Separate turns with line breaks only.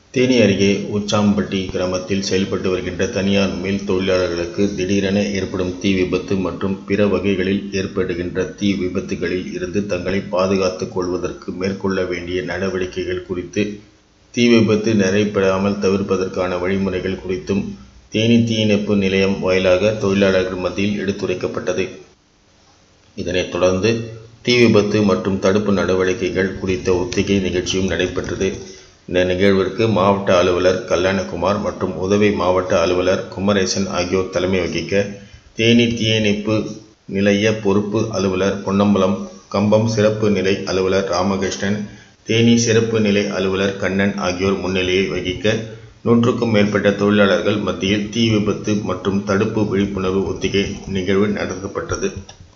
தேனி அருகே உச்சாம்பட்டி கிராமத்தில் செயல்பட்டு வருகின்ற தனியார் மில் தொழிலாளர்களுக்கு திடீரென ஏற்படும் தீ விபத்து மற்றும் பிற வகைகளில் ஏற்படுகின்ற தீ விபத்துகளில் இருந்து தங்களை பாதுகாத்துக் கொள்வதற்கு மேற்கொள்ள வேண்டிய நடவடிக்கைகள் குறித்து தீ விபத்து நடைபெறாமல் தவிர்ப்பதற்கான வழிமுறைகள் குறித்தும் தேனி தீயணைப்பு நிலையம் வாயிலாக தொழிலாளர்கள் மத்தியில் எடுத்துரைக்கப்பட்டது. இதனைத் தொடர்ந்து தீ விபத்து மற்றும் தடுப்பு நடவடிக்கைகள் குறித்த ஒத்திகை நிகழ்ச்சியும் நடைபெற்றது. இந்த நிகழ்விற்கு மாவட்ட அலுவலர் கல்யாணகுமார் மற்றும் உதவி மாவட்ட அலுவலர் குமரேசன் ஆகியோர் தலைமை வகிக்க, தேனி தீயணைப்பு நிலைய பொறுப்பு அலுவலர் பொன்னம்பலம், கம்பம் சிறப்பு நிலை அலுவலர் ராமகிருஷ்ணன், தேனி சிறப்பு நிலை அலுவலர் கண்ணன் ஆகியோர் முன்னிலை வகிக்க, நூற்றுக்கும் மேற்பட்ட தொழிலாளர்கள் மத்தியில் தீ விபத்து மற்றும் தடுப்பு விழிப்புணர்வு ஒத்திகை நிகழ்வு நடத்தப்பட்டது.